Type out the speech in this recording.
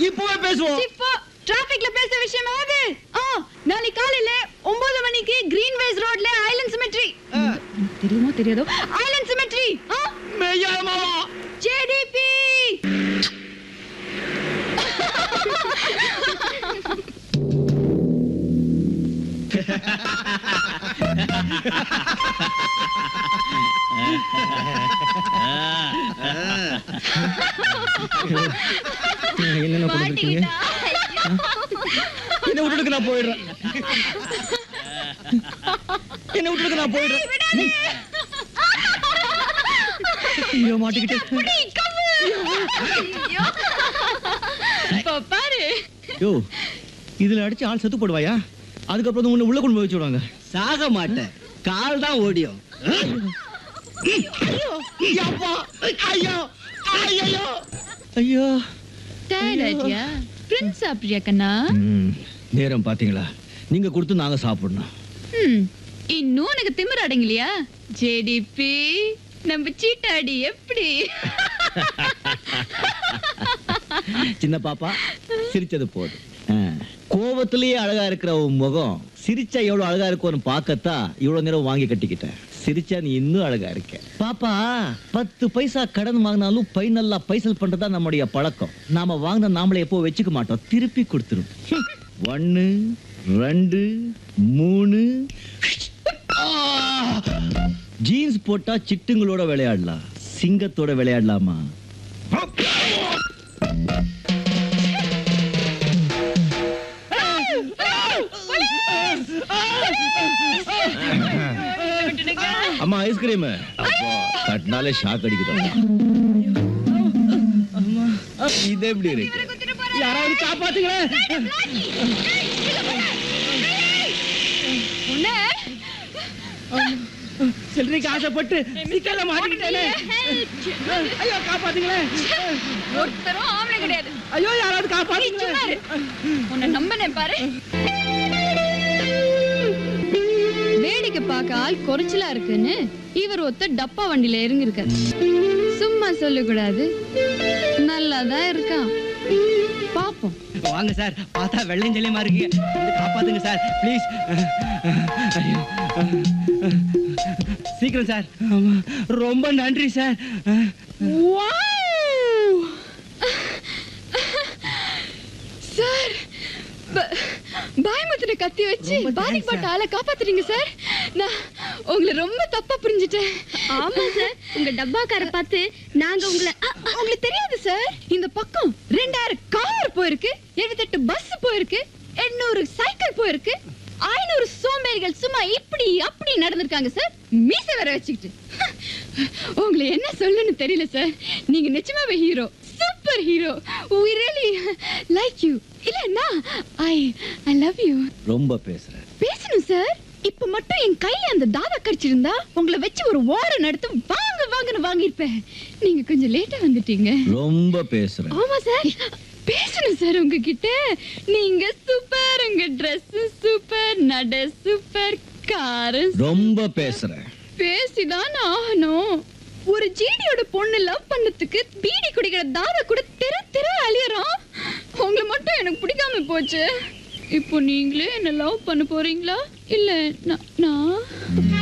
இப்பவே பேசுவோம் இப்போ டிராபிக்ல பேச விஷயமாவது ஆ நாளைக்கு காலையில ஒன்பது மணிக்கு கிரீன் வேஸ் ரோட்ல ஐலண்ட் சிமெட்ரி தெரியுமா தெரியாதோ ஐலண்ட் சிமெட்ரி மெய்யா மாமா ஜேடிபி என்னென்ன கொடுத்துருக்கீங்க என்ன விட்டுடுக்கு நான் போயிடுறேன் என்ன விட்டுடுக்கு நான் போயிடுறேன் ஐயோ மாட்டிக்கிட்டேன் இப்போ பாரு யோ இதுல அடிச்சு ஆள் செத்து போடுவாயா அதுக்கப்புறம் உன்னை உள்ள கொண்டு போய் வச்சு விடுவாங்க சாக மாட்டேன் கால் தான் ஓடியும் ஐயோ ஐயோ ஐயோ ஐயோ டயர்டாட்டியா பிரின்ஸ் சாப்பிட்றியா கண்ணா ம், நேரம் பாத்தீங்களா நீங்க கொடுத்து நாங்க சாப்பிடணும் ம், இன்னும் உனக்கு திமிர் அடங்கலையா ஜேடிபி நம்ம சீட்டாடி எப்படி சின்ன பாப்பா சிரிச்சது போதும் ஆ, கோவத்திலேயே அழகா இருக்கிற உன் முகம் சிரிச்சா எவ்வளவு அழகா இருக்கும்னு பார்க்கத்தான் இவ்வளவு நேரம் வாங்கி கட்டிக்கிட்டேன் சிரிச்சா நீ இன்னும் அழகா இருக்க பாப்பா பத்து பைசா கடன் வாங்கினாலும் பை நல்லா பைசல் பண்றதா நம்முடைய பழக்கம் நாம வாங்கின நாமளே எப்போ வச்சுக்க மாட்டோம் திருப்பி கொடுத்துரும் ஒன்னு ரெண்டு மூணு ஜீன்ஸ் போட்டா சிட்டுங்களோட விளையாடலாம் சிங்கத்தோட விளையாடலாமா அம்மா ஐஸ்கிரீம் அப்பா தட்டினாலே ஷாக் அடிக்குது இது எப்படி இருக்கு யாராவது காப்பாத்துங்களேன் உன்னை சில்லறைக்கு ஆசைப்பட்டு சிக்கல்ல மாட்டிக்கிட்டேனே ஐயோ காப்பாத்துங்களேன் ஒருத்தரும் ஆம்பளை கிடையாது ஐயோ யாராவது நீ சும்மா காப்பாத்துங்களேன் இரு. உன்னை நம்பினேன் பாரு வேடிக்கை பார்க்க ஆள் குறைச்சலா இருக்குன்னு இவர் ஒத்த டப்பா வண்டியில இறங்கி இருக்காரு சும்மா சொல்லக்கூடாது நல்லாதான் இருக்கான் பாப்போம் வாங்க சார் பார்த்தா வெள்ளைஞ்சலியமா இருக்கு வந்து காப்பாத்துங்க சார் ப்ளீஸ் சீக்கிரம் சார் ஆமா. ரொம்ப நன்றி சார் சார் பாயமத்துல கத்தி வச்சு ரொம்ப thanks, பாதிக்கப்பட்ட ஆளை காப்பாத்துறீங்க சார் நான் உங்களை ரொம்ப தப்பா புரிஞ்சுட்டேன் ஆமா சார் உங்க டப்பாக்கார பார்த்து நாங்க உங்களை அ, உங்களுக்கு தெரியாது சார் இந்த பக்கம் ரெண்டாயிரம் கார் போயிருக்கு எழுபத்தெட்டு பஸ் போயிருக்கு எண்ணூறு சைக்கிள் போயிருக்கு ஐநூறு சோம்பேறிகள் சும்மா இப்படி அப்படி நடந்திருக்காங்க சார் மீச வேற வச்சுக்கிட்டு உங்களை என்ன சொல்லணும்னு தெரியல சார் நீங்க நிஜமாவே hero super hero we really like you இல்லன்னா ஐ ஐ லவ் யூ ரொம்ப பேசுற பேசணும் சார் இப்ப மட்டும் என் கையில அந்த தாதா கடிச்சிருந்தா உங்களை வச்சு ஒரு ஓரம் நடத்து வாங்க வாங்கன்னு வாங்கியிருப்பேன் நீங்க கொஞ்சம் லேட்டா வந்துட்டீங்க ரொம்ப பேசுற ஆமா சார் பேசணும் சார் உங்ககிட்ட நீங்க சூப்பர் உங்க Dress சூப்பர் நட சூப்பர் காரு ரொம்ப பேசுற பேசிதான் ஆகணும் ஒரு ஜீடியோட பொண்ணு லவ் பண்ணதுக்கு பீடி குடிக்கிற தாதா கூட திரு திரு அழியறான் உங்களை மட்டும் எனக்கு பிடிக்காம போச்சு இப்போ நீங்களே என்ன லவ் பண்ண போறீங்களா இல்ல நான்- நான்